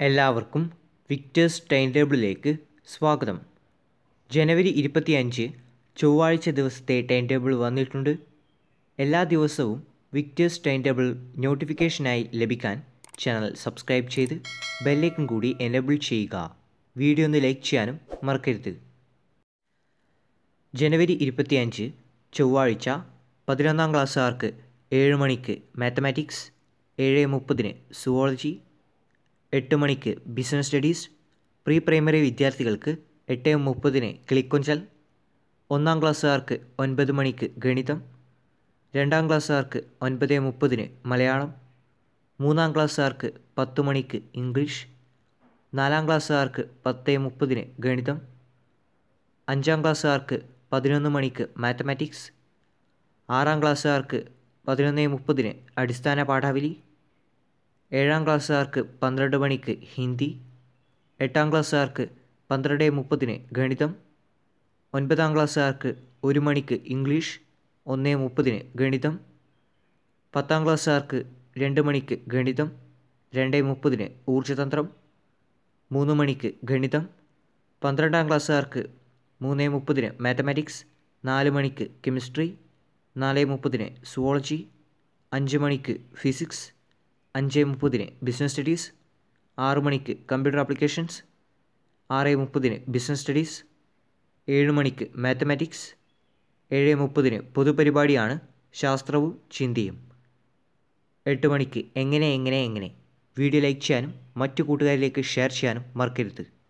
എല്ലാവർക്കും വിക്ടേഴ്സ് ടൈം ടേബിളിലേക്ക് സ്വാഗതം ജനുവരി ഇരുപത്തിയഞ്ച് ചൊവ്വാഴ്ച ദിവസത്തെ ടൈം ടേബിൾ വന്നിട്ടുണ്ട് എല്ലാ ദിവസവും വിക്ടേഴ്സ് ടൈം ടേബിൾ നോട്ടിഫിക്കേഷനായി ലഭിക്കാൻ ചാനൽ സബ്സ്ക്രൈബ് ചെയ്ത് ബെല്ലൈക്കൺ കൂടി എനേബിൾ ചെയ്യുക വീഡിയോ ഒന്ന് ലൈക്ക് ചെയ്യാനും മറക്കരുത് ജനുവരി ഇരുപത്തിയഞ്ച് ചൊവ്വാഴ്ച പതിനൊന്നാം ക്ലാസ്സുകാർക്ക് ഏഴ് മണിക്ക് മാത്തമാറ്റിക്സ് ഏഴ് മുപ്പതിന് സുവോളജി എട്ട് മണിക്ക് ബിസിനസ് സ്റ്റഡീസ് പ്രീ പ്രൈമറി വിദ്യാർത്ഥികൾക്ക് എട്ട് മുപ്പതിന് കിളിക്കൊഞ്ചൽ ഒന്നാം ക്ലാസ്സുകാർക്ക് ഒൻപത് മണിക്ക് ഗണിതം രണ്ടാം ക്ലാസ്സുകാർക്ക് ഒൻപത് മുപ്പതിന് മലയാളം മൂന്നാം ക്ലാസ്സുകാർക്ക് പത്ത് മണിക്ക് ഇംഗ്ലീഷ് നാലാം ക്ലാസ്സുകാർക്ക് പത്ത് മുപ്പതിന് ഗണിതം അഞ്ചാം ക്ലാസ്സുകാർക്ക് പതിനൊന്ന് മണിക്ക് മാത്തമാറ്റിക്സ് ആറാം ക്ലാസ്സുകാർക്ക് പതിനൊന്ന് മുപ്പതിന് അടിസ്ഥാന പാഠാവലി ഏഴാം ക്ലാസ്സുകാർക്ക് പന്ത്രണ്ട് മണിക്ക് ഹിന്ദി എട്ടാം ക്ലാസ്സുകാർക്ക് പന്ത്രണ്ട് മുപ്പതിന് ഗണിതം ഒൻപതാം ക്ലാസ്സുകാർക്ക് ഒരു മണിക്ക് ഇംഗ്ലീഷ് ഒന്ന് മുപ്പതിന് ഗണിതം പത്താം ക്ലാസ്സുകാർക്ക് രണ്ട് മണിക്ക് ഗണിതം രണ്ട് മുപ്പതിന് ഊർജ്ജതന്ത്രം മൂന്ന് മണിക്ക് ഗണിതം പന്ത്രണ്ടാം ക്ലാസ്സുകാർക്ക് മൂന്ന് മുപ്പതിന് മാത്തമാറ്റിക്സ് നാല് മണിക്ക് കെമിസ്ട്രി നാല് മുപ്പതിന് സുവോളജി അഞ്ച് മണിക്ക് ഫിസിക്സ് അഞ്ച് മുപ്പതിന് ബിസിനസ് സ്റ്റഡീസ് ആറ് മണിക്ക് കമ്പ്യൂട്ടർ ആപ്ലിക്കേഷൻസ് ആറ് മുപ്പതിന് ബിസിനസ് സ്റ്റഡീസ് ഏഴ് മണിക്ക് മാത്തമാറ്റിക്സ് ഏഴ് മുപ്പതിന് പൊതുപരിപാടിയാണ് ശാസ്ത്രവും ചിന്തയും എട്ട് മണിക്ക് എങ്ങനെ എങ്ങനെ എങ്ങനെ വീഡിയോ ലൈക്ക് ചെയ്യാനും മറ്റു കൂട്ടുകാരിലേക്ക് ഷെയർ ചെയ്യാനും മറക്കരുത്